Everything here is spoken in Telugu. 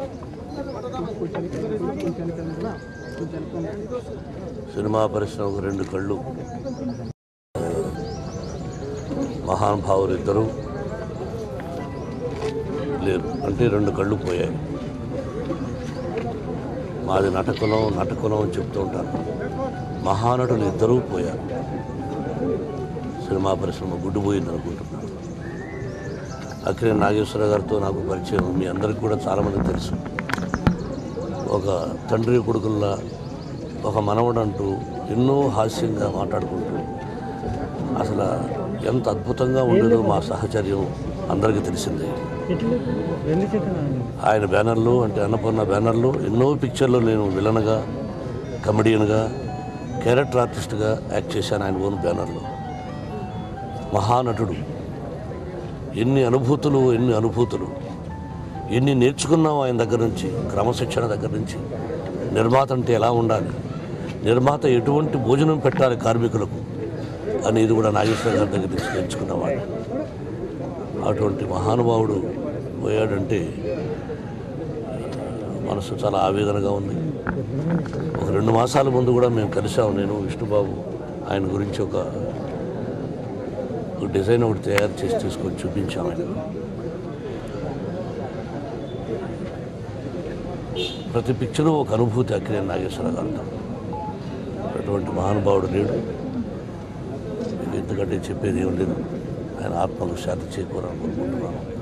సినిమా పరిశ్రమకు రెండు కళ్ళు మహానుభావులు ఇద్దరు లేరు అంటే రెండు కళ్ళు పోయాయి మాది నటకులం నటకులం అని చెప్తూ ఉంటారు మహానటులు ఇద్దరూ పోయారు సినిమా పరిశ్రమ గుడ్డుపోయింది అనుకుంటున్నాను అక్కినే నాగేశ్వర గారితో నాకు పరిచయం మీ అందరికీ కూడా చాలామందికి తెలుసు ఒక తండ్రి కొడుకుల్లా ఒక మనవడు అంటూ ఎన్నో హాస్యంగా మాట్లాడుకుంటూ అసలు ఎంత అద్భుతంగా ఉండేదో మా సహచర్యం అందరికీ తెలిసిందే ఆయన బ్యానర్లు అంటే అన్నపూర్ణ బ్యానర్లు ఎన్నో పిక్చర్లు నేను విలన్గా కమెడియన్గా క్యారెక్టర్ ఆర్టిస్ట్గా యాక్ట్ చేశాను ఆయన ఓన్ బ్యానర్లో మహానటుడు ఎన్ని అనుభూతులు ఎన్ని అనుభూతులు ఎన్ని నేర్చుకున్నాం ఆయన దగ్గర నుంచి క్రమశిక్షణ దగ్గర నుంచి నిర్మాత అంటే ఎలా ఉండాలి నిర్మాత ఎటువంటి భోజనం పెట్టాలి కార్మికులకు అనేది కూడా నాగేశ్వర గారి దగ్గర నుంచి నేర్చుకున్నవాడు అటువంటి మహానుభావుడు పోయాడంటే మనసు చాలా ఆవేదనగా ఉంది ఒక రెండు మాసాల ముందు కూడా మేము కలిసాము నేను విష్ణుబాబు ఆయన గురించి ఒక ఒక డిజైన్ ఒకటి తయారు చేసి తీసుకొని చూపించాము ఆయన ప్రతి పిక్చరు ఒక అనుభూతి అక్కినే నాగేశ్వర గారితో అటువంటి మహానుభావుడు లేడు ఇక ఎందుకంటే చెప్పేది ఏం లేదు ఆయన ఆత్మకు శాంతి చేకూరాలని కోరుకుంటున్నాను